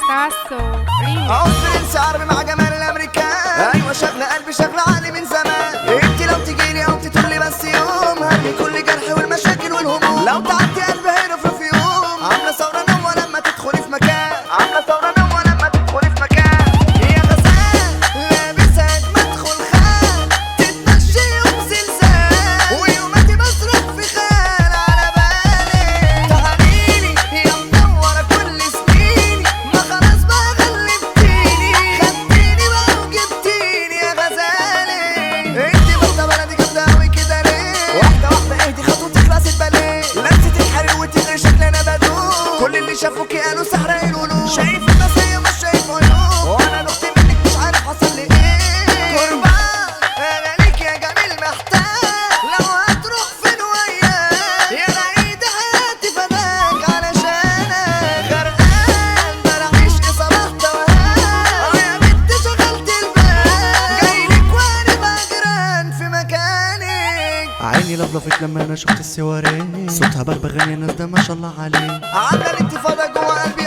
ساسو ريمي عاوز فرنسي عربي مع جمال الامريكان ايوه شغله قلبي شغله عقلي من زمان انت لو تجيلي او تقولي بس يوم هرمي كل جرح والمشاكل والهموم لو تعدي قلبي هيرفرف يوم عامله ثوره نوى لما تدخلي في مكان عامله ثوره نوى لما تدخلي في مكان يا غزال لابسه اجمد خلخال تتمشي يوم زلزال ويوماتي بصرخ في خيال على بالي تعاليلي يا منوره كل سنيني ما خلاص بقى غلبتيني خدتيني بقى وجبتيني يا غزالي انتي برضه بلدي جامده قوي كده ليه واحده واحده اهدي خطوتك راس الباليه لمسه الحرير وتغري شكلنا بدوق كل اللي شافوكي قالوا سحره القلوب شايف النصيه مش شايف عيوب وانا نخت منك مش عارف حصل لي ايه قربان انا ليك يا جميل محتاج لو هتروح فين وياك يا رعيد حياتي فداك علشانك غرقان برعيش صباح توهان اه يا بنت شغلت البال جايلك وانا بجران في مكانك عيني لفلفت لما انا شفت السواري صوتها بغبغان يا ناس ده ما شاء الله عليه عامله الانتفاضه جوه قلبي